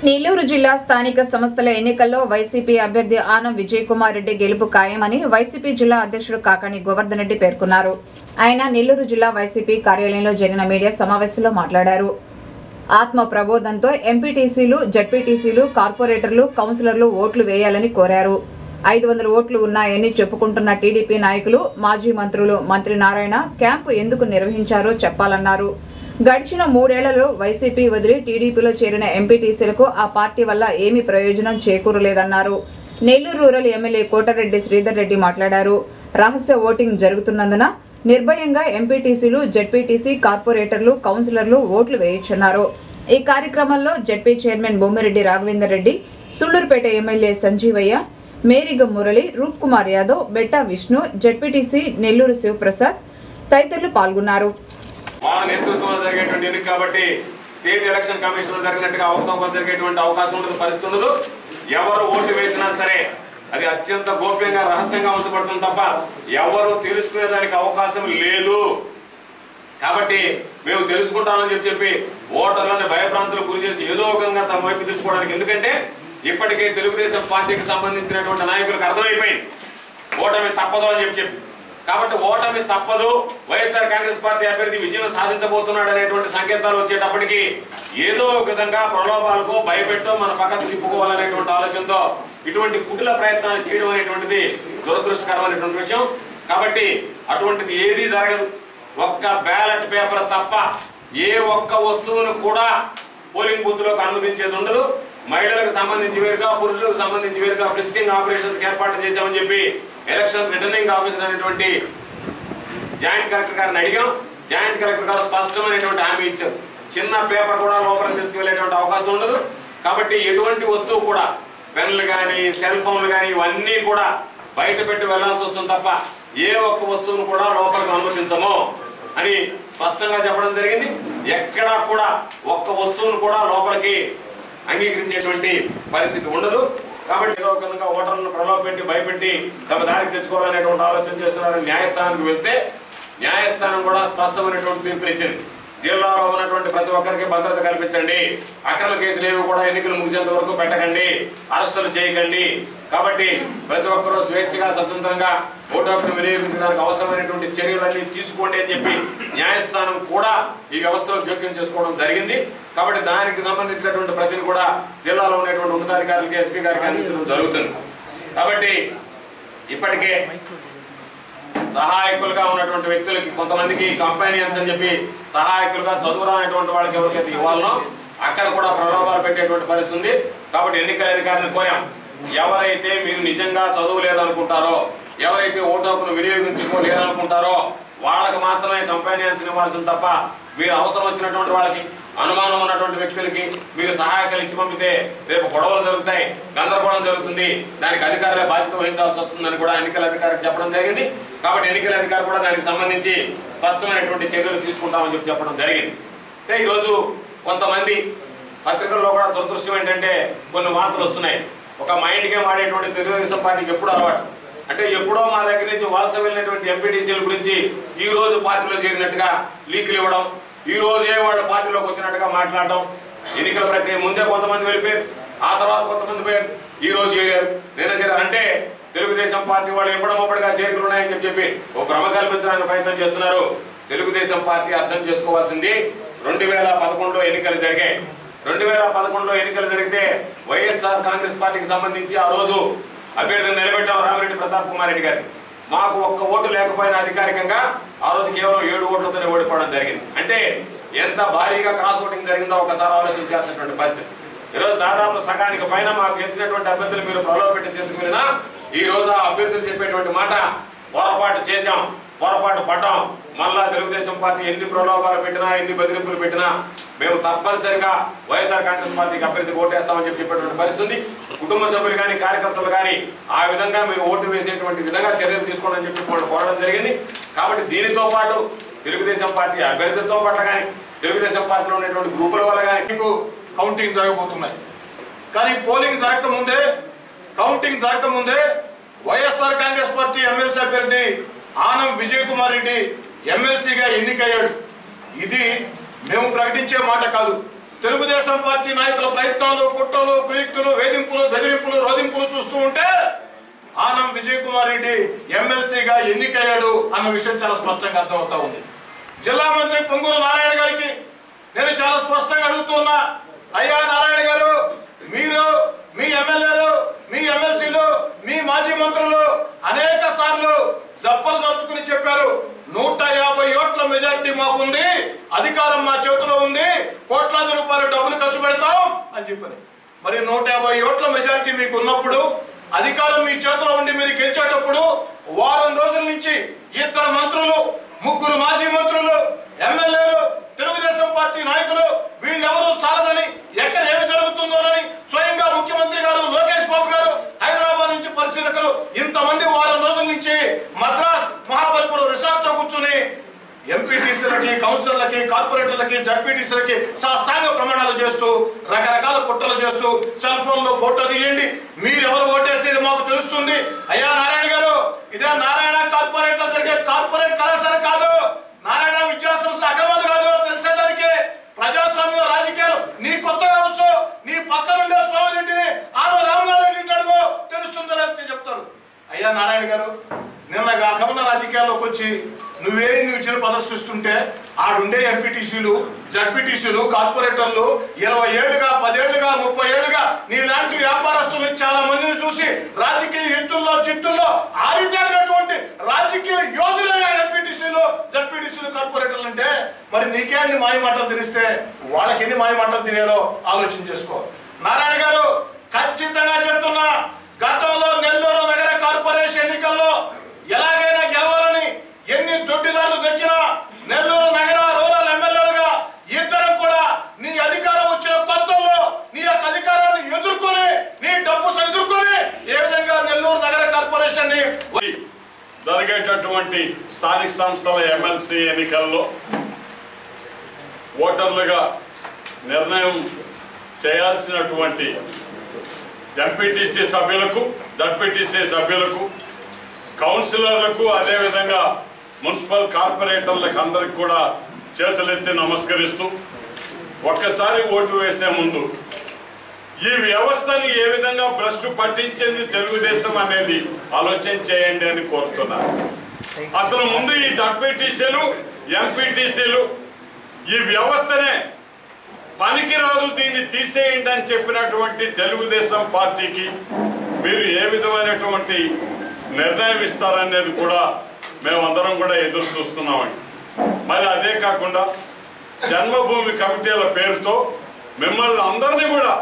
నెల్లూరు జిల్లా స్థానిక సంస్థల ఎన్నికల్లో వైసీపీ అభ్యర్థి ఆనం విజయ్ కుమార్ రెడ్డి గెలుపు ఖాయమని వైసీపీ జిల్లా అధ్యక్షుడు కాకాణి గోవర్ధన్ రెడ్డి పేర్కొన్నారు ఆయన నెల్లూరు జిల్లా వైసీపీ కార్యాలయంలో జరిగిన మీడియా సమావేశంలో మాట్లాడారు ఆత్మ ప్రబోధంతో ఎంపీటీసీలు జడ్పీటీసీలు కార్పొరేటర్లు కౌన్సిలర్లు ఓట్లు వేయాలని కోరారు ఐదు వందల ఓట్లు ఉన్నాయని చెప్పుకుంటున్న టీడీపీ నాయకులు మాజీ మంత్రులు మంత్రి నారాయణ క్యాంపు ఎందుకు నిర్వహించారో చెప్పాలన్నారు గడిచిన మూడేళ్లలో వైసీపీ వదిలి టీడీపీలో చేరిన ఎంపీటీసీలకు ఆ పార్టీ వల్ల ఏమీ ప్రయోజనం చేకూరలేదన్నారు నెల్లూరు రూరల్ ఎమ్మెల్యే కోటరెడ్డి శ్రీధర్ రెడ్డి మాట్లాడారు రహస్య ఓటింగ్ జరుగుతున్నందున నిర్భయంగా ఎంపీటీసీలు జడ్పీటీసీ కార్పొరేటర్లు కౌన్సిలర్లు ఓట్లు వేయొచ్చన్నారు ఈ కార్యక్రమంలో ZP chairman Bommireddy Raghavender Reddy Sullurpeta MLA Sanjeevaiah Meriga Murali Roop Kumar Yadav Betta Vishnu ZPTC Nellore Sivaprasad తదితరులు పాల్గొన్నారు వారి నేతృత్వంలో జరిగేటువంటి ఎన్నిక కాబట్టి స్టేట్ ఎలక్షన్ కమిషన్ లో జరిగినట్టుగా అవకతవకలు జరిగేటువంటి అవకాశం ఉండదు పరిస్థితి ఉండదు ఎవరు ఓటు వేసినా సరే అది అత్యంత గోప్యంగా రహస్యంగా ఉంచబడుతుంది తప్ప ఎవరు తెలుసుకునేదానికి అవకాశం లేదు కాబట్టి మేము తెలుసుకుంటామని చెప్పి చెప్పి ఓటర్లను భయభ్రాంతులు గురి చేసి ఏదో ఒక విధంగా తమ వైపు తెచ్చుకోవడానికి ఎందుకంటే ఇప్పటికే తెలుగుదేశం పార్టీకి సంబంధించినటువంటి నాయకులకు అర్థమైపోయింది ఓటమి తప్పదు అని చెప్పి చెప్పి కాబట్టి ఓటమి తప్పదు వైఎస్ఆర్ కాంగ్రెస్ పార్టీ అభ్యర్థి విజయం సాధించబోతున్నాడు అనేటువంటి సంకేతాలు వచ్చేటప్పటికి ఏదో ఒక విధంగా ప్రలోభాలకు భయపెట్టో మన పక్కకు తిప్పుకోవాలనేటువంటి ఆలోచనతో ఇటువంటి కుటిల ప్రయత్నాలు చేయడం అనేటువంటిది దురదృష్టకరమైనటువంటి విషయం కాబట్టి అటువంటిది ఏదీ జరగదు ఒక్క బ్యాలెట్ పేపర్ తప్ప ఏ ఒక్క వస్తువును కూడా పోలింగ్ బూత్ లోకి అనుమతించేది ఉండదు మహిళలకు సంబంధించి వేరుగా పురుషులకు సంబంధించి వేరుగా ఫ్రిస్కింగ్ ఆపరేషన్స్ ఏర్పాటు చేశామని చెప్పి ఎలక్షన్ రిటర్నింగ్ ఆఫీసర్ అనేటువంటి జాయింట్ కలెక్టర్ గారిని అడిగాం జాయింట్ కలెక్టర్ గారు స్పష్టమైనటువంటి హామీ ఇచ్చారు చిన్న పేపర్ కూడా లోపలికి తీసుకువెళ్ళేటువంటి అవకాశం ఉండదు కాబట్టి ఎటువంటి వస్తువు కూడా పెన్లు కానీ సెల్ ఫోన్లు కానీ ఇవన్నీ కూడా బయట పెట్టి వెళ్లాల్సి వస్తుంది తప్ప ఏ ఒక్క వస్తువును కూడా లోపలికి అనుమతించము అని స్పష్టంగా చెప్పడం జరిగింది ఎక్కడా కూడా ఒక్క వస్తువును కూడా లోపలికి అంగీకరించేటువంటి పరిస్థితి ఉండదు కాబట్టి ఏదో ఒక విధంగా ఓటర్లను ప్రలోభ పెట్టి భయపెట్టి తమ దారికి తెచ్చుకోవాలనేటువంటి ఆలోచన చేస్తున్నారని న్యాయస్థానానికి వెళ్తే న్యాయస్థానం కూడా స్పష్టమైనటువంటి తీర్పునిచ్చింది జిల్లాలో ఉన్నటువంటి ప్రతి ఒక్కరికి భద్రత కల్పించండి అక్రమ కేసులు ఏవి కూడా ఎన్నికలు ముగిసేంత వరకు పెట్టకండి అరెస్టులు చేయకండి కాబట్టి ప్రతి ఒక్కరూ స్వేచ్ఛగా స్వతంత్రంగా ఓటు హక్కును వినియోగించడానికి అవసరమైనటువంటి చర్యలన్నీ తీసుకోండి అని చెప్పి న్యాయస్థానం కూడా ఈ వ్యవస్థలో జోక్యం చేసుకోవడం జరిగింది కాబట్టి దానికి సంబంధించినటువంటి ప్రతిని కూడా జిల్లాలో ఉన్నటువంటి ఉన్నతాధికారులకి ఎస్పీ గారికి అందించడం జరుగుతుంది కాబట్టి ఇప్పటికే సహాయకులుగా ఉన్నటువంటి వ్యక్తులకి కొంతమందికి కంపానియన్స్ అని చెప్పి సహాయకులుగా చదువురానటువంటి వాళ్ళకి ఎవరికైతే ఇవ్వాలనో అక్కడ కూడా ప్రలోభాలు పెట్టేటువంటి పరిస్థితి ఉంది కాబట్టి ఎన్నికల అధికారిని కోరాం ఎవరైతే మీరు నిజంగా చదువు లేదనుకుంటారో ఎవరైతే ఓటు హక్కును వినియోగించుకోలేదనుకుంటారో వాళ్ళకి మాత్రమే కంపానియన్స్ ఇవ్వాల్సింది తప్ప మీరు అవసరం వచ్చినటువంటి వాళ్ళకి అనుమానం ఉన్నటువంటి వ్యక్తులకి మీరు సహాయకులు ఇచ్చి పంపితే రేపు గొడవలు జరుగుతాయి గందరగోళం జరుగుతుంది దానికి అధికారులే బాధ్యత వహించాల్సి వస్తుందని కూడా ఎన్నికల అధికారికి చెప్పడం జరిగింది కాబట్టి ఎన్నికల అధికారి కూడా దానికి సంబంధించి స్పష్టమైనటువంటి చర్యలు తీసుకుంటామని చెప్పి చెప్పడం జరిగింది అయితే ఈరోజు కొంతమంది పత్రికల్లో కూడా దురదృష్టం ఏంటంటే కొన్ని వార్తలు వస్తున్నాయి ఒక మైండ్ గేమ్ ఆడేటువంటి తెలుగుదేశం పార్టీకి ఎప్పుడు అలవాటు అంటే ఎప్పుడో మా దగ్గర నుంచి వలస వెళ్ళినటువంటి ఎంపీటీసీల గురించి ఈ రోజు పార్టీలో చేరినట్టుగా లీకులు ఇవ్వడం ఈ రోజే వాళ్ళు పార్టీలోకి వచ్చినట్టుగా మాట్లాడడం ఎన్నికల ప్రక్రియ ముందే కొంతమంది వెళ్ళిపోయారు ఆ తర్వాత కొంతమంది పోయారు ఈ రోజు చేరారు నేనే చేరారు అంటే తెలుగుదేశం పార్టీ వాళ్ళు ఎప్పుడమ్మప్పటిగా చేరికలు ఉన్నాయని చెప్పి చెప్పి ఓ భ్రమ కల్పించడానికి ప్రయత్నం చేస్తున్నారు తెలుగుదేశం పార్టీ అర్థం చేసుకోవాల్సింది రెండు వేల పదకొండులో ఎన్నికలు జరిగాయి రెండు వేల పదకొండులో ఎన్నికలు జరిగితే వైఎస్ఆర్ కాంగ్రెస్ పార్టీకి సంబంధించి ఆ రోజు అభ్యర్థిని నిలబెట్టాం రామిరెడ్డి ప్రతాప్ కుమార్ రెడ్డి గారిని మాకు ఒక్క ఓటు లేకపోయినా అధికారికంగా ఆ రోజు కేవలం ఏడు ఓట్లతోనే ఓడిపోవడం జరిగింది అంటే ఎంత భారీగా క్రాస్ ఓటింగ్ జరిగిందో ఒకసారి ఆలోచించాల్సినటువంటి పరిస్థితి ఈరోజు దాదాపు సగానికి పైన మాకు గెలిచినటువంటి అభ్యర్థులు మీరు ప్రలోభ పెట్టి తీసుకువెళ్ళినా ఈ రోజు ఆ అభ్యర్థులు చెప్పేటువంటి మాట పొరపాటు చేశాం పొరపాటు పడ్డాం మళ్ళా తెలుగుదేశం పార్టీ ఎన్ని ప్రలోభాలు పెట్టినా ఎన్ని బెదిరింపులు పెట్టినా మేము తప్పనిసరిగా వైఎస్ఆర్ కాంగ్రెస్ పార్టీకి అభ్యర్థికి ఓటేస్తామని చెప్పి చెప్పేటువంటి పరిస్థితి ఉంది కుటుంబ సభ్యులు కానీ కార్యకర్తలు కానీ ఆ విధంగా మీరు ఓటు వేసేటువంటి విధంగా చర్యలు తీసుకోండి అని చెప్పి వాళ్ళు కోరడం జరిగింది కాబట్టి దీనితో పాటు తెలుగుదేశం పార్టీ అభ్యర్థితో పట్ల కానీ తెలుగుదేశం పార్టీలో ఉన్నటువంటి గ్రూపుల వల్ల కానీ మీకు కౌంటింగ్ జరగబోతున్నాయి కానీ పోలింగ్ జరగకముందే కౌంటింగ్ జరగకముందే వైఎస్ఆర్ కాంగ్రెస్ పార్టీ ఎమ్మెల్సీ అభ్యర్థి ఆనం విజయ్ కుమార్ రెడ్డి ఎమ్మెల్సీగా ఎన్నికయ్యాడు ఇది మేము ప్రకటించే మాట కాదు తెలుగుదేశం పార్టీ నాయకుల ప్రయత్నాలు కుట్ర కుట్రలు కుయుక్తులు వేధింపులు బెదిరింపులు రోధింపులు చూస్తూ ఉంటే ఆనం విజయ్ కుమార్ రెడ్డి ఎమ్మెల్సీగా ఎన్నికయ్యాడు అన్న విషయం చాలా స్పష్టంగా అర్థమవుతా ఉంది జిల్లా మంత్రి పొంగూరు నారాయణ గారికి నేను చాలా స్పష్టంగా అడుగుతున్నా అయ్యా నారాయణ గారు మీరు మీ ఎమ్మెల్యేలు మీ ఎమ్మెల్సీలు మీ మాజీ మంత్రులు అనేక సార్లు జప్పలు చరుచుకుని చెప్పారు నూట యాభై ఓట్ల మెజారిటీ మాకుంది అధికారం మా చేతిలో ఉంది కోట్లాది రూపాయలు డబ్బులు ఖర్చు పెడతాం అని చెప్పని మరి నూట యాభై ఓట్ల మెజారిటీ మీకు ఉన్నప్పుడు అధికారం మీ చేతిలో ఉండి మీరు గెలిచేటప్పుడు వారం రోజుల నుంచి ఇద్దరు మంత్రులు ముగ్గురు మాజీ మంత్రులు ఎమ్మెల్యేలు తెలుగుదేశం పార్టీ నాయకులు వీళ్ళెవరూ చాలదని ఎక్కడ ఏమి జరుగుతుందోనని స్వయంగా ముఖ్యమంత్రి గారు లోకేష్ బాబు గారు హైదరాబాద్ నుంచి పరిశీలకులు ఇంతమంది వారం రోజుల నుంచి మద్రాస్ మహాబలిపురం రిసార్ట్ లో కూర్చుని ఎంపీటీసీలకి కౌన్సిలర్లకి కార్పొరేటర్లకి జడ్పీటీసీలకి సాష్టాంగ ప్రమాణాలు చేస్తూ రకరకాల కుట్రలు చేస్తూ సెల్ ఫోన్ లో ఫోటో తీయండి మీరు ఎవరు ఓటేసేది మాకు తెలుస్తుంది అయ్యా నారాయణ గారు ఇదే నారాయణ కార్పొరేట్ లో జరిగే కార్పొరేట్ కళాశాల కాదు నారాయణ విద్యా సంస్థ అక్రమాలు కాదు తెలిసేదానికి ప్రజాస్వామ్య రాజకీయాలు నీ కొత్త కావచ్చు నీ పక్కనుండే స్వామిరెడ్డిని ఆమె రామనారాయణ రెడ్డి అడుగు తెలుస్తుందో లేకపోతే చెప్తారు అయ్యా నారాయణ గారు నిన్న కాకమున్న రాజకీయాల్లోకి వచ్చి నువ్వే నువ్వు ఇచ్చిన ప్రదర్శిస్తుంటే ఆడుండే ఎంపీటీసీలు జడ్పీటీసీలు కార్పొరేటర్లు ఇరవై ఏళ్ళుగా పదేళ్లుగా ముప్పై ఏళ్ళుగా నీలాంటి వ్యాపారస్తుల్ని చాలా మందిని చూసి రాజకీయ ఎత్తుల్లో చిత్తుల్లో ఆరితేరినటువంటి రాజకీయ యోధులే ఎంపీటీసీలు జడ్పీటీసీలు కార్పొరేటర్లు అంటే మరి నీకే అన్ని మాయ మాటలు తెలిస్తే వాళ్ళకి ఎన్ని మాయ మాటలు తినేలో ఆలోచన చేసుకో నారాయణ గారు ఖచ్చితంగా చెప్తున్నా గతంలో నెల్లూరు నగర కార్పొరేషన్ ఎన్నికల్లో ఎలాగైనా గెలవాలని ఎన్ని దొడ్డిదారులు దక్కినా నెల్లూరు నగర రూరల్ ఎమ్మెల్యేలుగా ఇద్దరం కూడా నీ అధికారం వచ్చిన కొత్తల్లో నీ యొక్క అధికారాన్ని ఎదుర్కొని నీ డబ్బు ఎదుర్కొని ఏ విధంగా నెల్లూరు నగర కార్పొరేషన్ ని జరిగేటటువంటి స్థానిక సంస్థల ఎమ్మెల్సీ ఎన్నికల్లో ఓటర్లుగా నిర్ణయం చేయాల్సినటువంటి ఎంపీటీసీ సభ్యులకు జడ్పీటీసీ సభ్యులకు కౌన్సిలర్లకు అదేవిధంగా మున్సిపల్ కార్పొరేటర్లకు అందరికి కూడా చేతులెత్తి నమస్కరిస్తూ ఒక్కసారి ఓటు వేసే ముందు ఈ వ్యవస్థని ఏ విధంగా భ్రష్టు పట్టించింది తెలుగుదేశం అనేది ఆలోచన చేయండి అని కోరుతున్నాను అసలు ముందు ఈ జడ్పీటీసీలు ఎంపీటీసీలు ఈ వ్యవస్థనే పనికిరాదు దీన్ని తీసేయండి అని చెప్పినటువంటి తెలుగుదేశం పార్టీకి మీరు ఏ విధమైనటువంటి నిర్ణయం ఇస్తారనేది కూడా మేమందరం కూడా ఎదురు చూస్తున్నామండి మరి అదే కాకుండా జన్మభూమి కమిటీల పేరుతో మిమ్మల్ని అందరినీ కూడా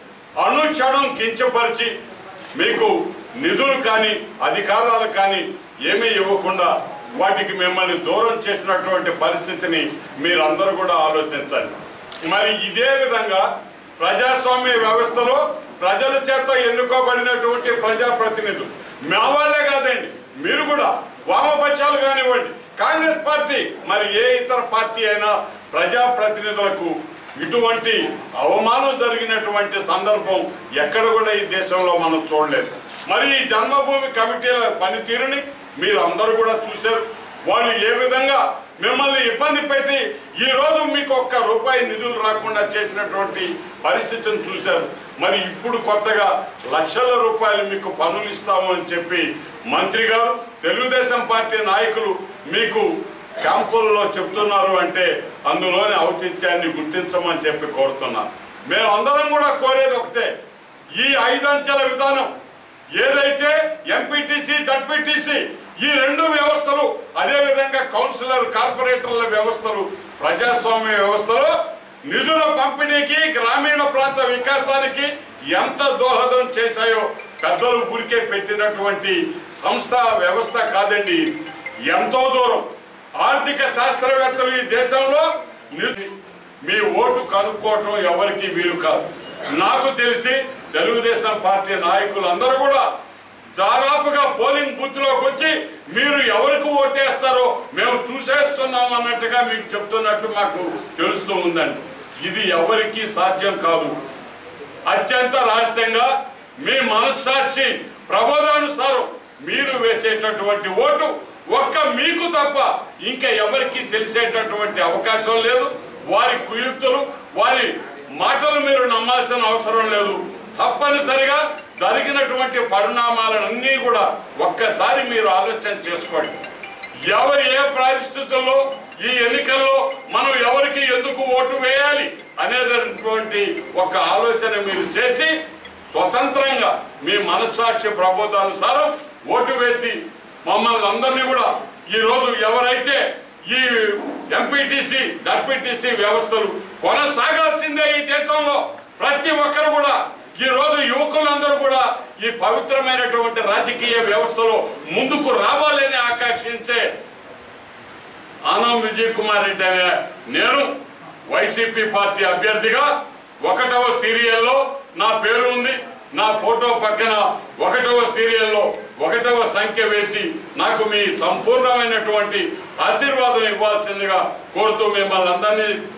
అనుక్షణం కించపరిచి మీకు నిధులు కానీ అధికారాలు కానీ ఏమీ ఇవ్వకుండా వాటికి మిమ్మల్ని దూరం చేసినటువంటి పరిస్థితిని మీరందరూ కూడా ఆలోచించండి మరి ఇదే విధంగా ప్రజాస్వామ్య వ్యవస్థలో ప్రజల చేత ఎన్నుకోబడినటువంటి ప్రజాప్రతినిధులు మా వాళ్ళే కాదండి మీరు కూడా వామపక్షాలు కానివ్వండి కాంగ్రెస్ పార్టీ మరి ఏ ఇతర పార్టీ అయినా ప్రజాప్రతినిధులకు ఇటువంటి అవమానం జరిగినటువంటి సందర్భం ఎక్కడ కూడా ఈ దేశంలో మనం చూడలేదు మరి ఈ జన్మభూమి కమిటీల పనితీరుని మీరు అందరూ కూడా చూశారు వాళ్ళు ఏ విధంగా మిమ్మల్ని ఇబ్బంది పెట్టి ఈ రోజు మీకు ఒక్క రూపాయి నిధులు రాకుండా చేసినటువంటి పరిస్థితిని చూశారు మరి ఇప్పుడు కొత్తగా లక్షల రూపాయలు మీకు పనులు ఇస్తాము అని చెప్పి మంత్రి గారు తెలుగుదేశం పార్టీ నాయకులు మీకు క్యాంపుల్లో చెప్తున్నారు అంటే అందులోని ఔచిత్యాన్ని గుర్తించమని చెప్పి కోరుతున్నాను మేము అందరం కూడా కోరేది ఒకటే ఈ ఐదంచెల విధానం ఏదైతే ఎంపీటీసీ జడ్పీటీసీ ఈ రెండు వ్యవస్థలు అదే విధంగా కౌన్సిలర్ కార్పొరేటర్ల వ్యవస్థలు ప్రజాస్వామ్య వ్యవస్థలో నిధుల పంపిణీకి గ్రామీణ ప్రాంత వికాసానికి ఎంత దోహదం చేశాయో పెద్దలు ఊరికే పెట్టినటువంటి సంస్థ వ్యవస్థ కాదండి ఎంతో దూరం ఆర్థిక శాస్త్రవేత్తలు ఈ దేశంలో ని- మీ ఓటు కనుక్కోవటం ఎవరికి వీలు కాదు నాకు తెలిసి తెలుగుదేశం పార్టీ నాయకులు అందరూ కూడా దాదాపుగా పోలింగ్ బూత్ లోకి వచ్చి మీరు ఎవరికి ఓటేస్తారో మేము చూసేస్తున్నాం అన్నట్టుగా మీకు చెప్తున్నట్లు మాకు తెలుస్తూ ఉందండి ఇది ఎవరికి సాధ్యం కాదు అత్యంత రహస్యంగా మీ మనస్సాక్షి ప్రబోధానుసారం మీరు వేసేటటువంటి ఓటు ఒక్క మీకు తప్ప ఇంకా ఎవరికి తెలిసేటటువంటి అవకాశం లేదు వారి కుయుక్తులు వారి మాటలు మీరు నమ్మాల్సిన అవసరం లేదు తప్పనిసరిగా జరిగినటువంటి పరిణామాలన్నీ కూడా ఒక్కసారి మీరు ఆలోచన చేసుకోండి ఎవరు ఏ పరిస్థితుల్లో ఈ ఎన్నికల్లో మనం ఎవరికి ఎందుకు ఓటు వేయాలి అనేటటువంటి ఒక ఆలోచన మీరు చేసి స్వతంత్రంగా మీ మనస్సాక్షి ప్రబోధానుసారం ఓటు వేసి మమ్మల్ని అందరినీ కూడా ఈ రోజు ఎవరైతే ఈ ఎంపీటీసీ దర్పీటీసీ వ్యవస్థలు కొనసాగాల్సిందే ఈ దేశంలో ప్రతి ఒక్కరు కూడా ఈ రోజు యువకులందరూ కూడా ఈ పవిత్రమైనటువంటి రాజకీయ వ్యవస్థలో ముందుకు రావాలని ఆకాంక్షించే ఆనం విజయ్ కుమార్ రెడ్డి అనే నేను వైసీపీ పార్టీ అభ్యర్థిగా ఒకటవ సీరియల్లో నా పేరు ఉంది నా ఫోటో పక్కన ఒకటవ సీరియల్లో ఒకటవ సంఖ్య వేసి నాకు మీ సంపూర్ణమైనటువంటి ఆశీర్వాదం ఇవ్వాల్సిందిగా కోరుతూ మిమ్మల్ని అందరినీ